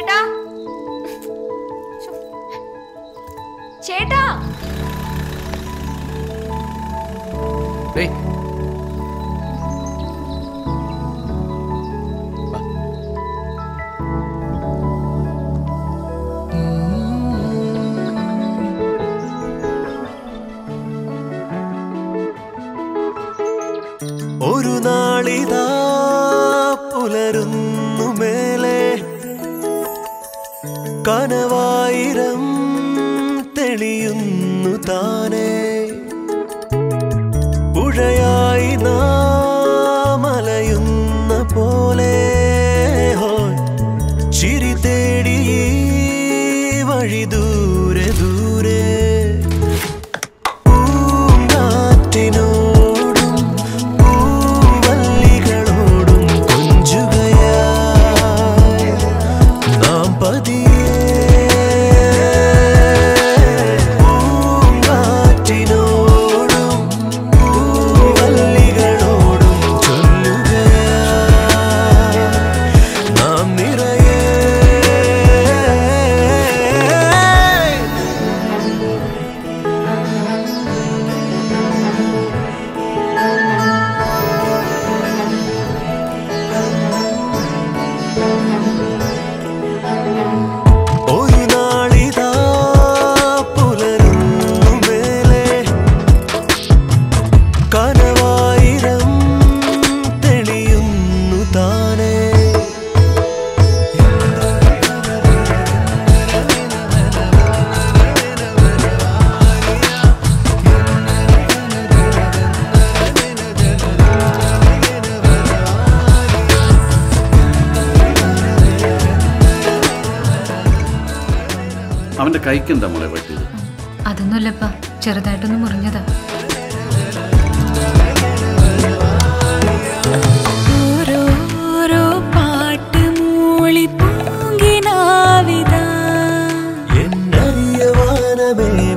ചേട്ടാ ശ്ശോ. ചേട്ടാ ഡേയ് ഒരു നാളിതാ പുലരുന്നു മേലെ കനവായിരം തെളിയുന്നു താനേ പുഴയായി നാം അലയുന്ന പോലെ ഹോയ് ചിരി തേടി ഈ വഴി ദൂരെ ദൂരെ പൂങ്കാറ്റിനോടും പൂവല്ലികളോടും കൊഞ്ചുകയായി നാം പതിയെ പൂങ്കാറ്റിനോടും പൂവല്ലികളോടും ചൊല്ലുകയായി നാം നിറയെ ഒരു നാളിതാ പുലരുന്നു മേലെ കനവായിരം തെളിയുന്നു താനേ അവന്റെ കൈക്ക് എന്താ മോളെ പറ്റിയത് അതൊന്നുമല്ലപ്പാ ചെറുതായിട്ടൊന്ന് മുറിഞ്ഞതാ ഓരോരോ പാട്ട് മൂളി പൂങ്കിനാവിതാ എന്നറിയ വാനമേ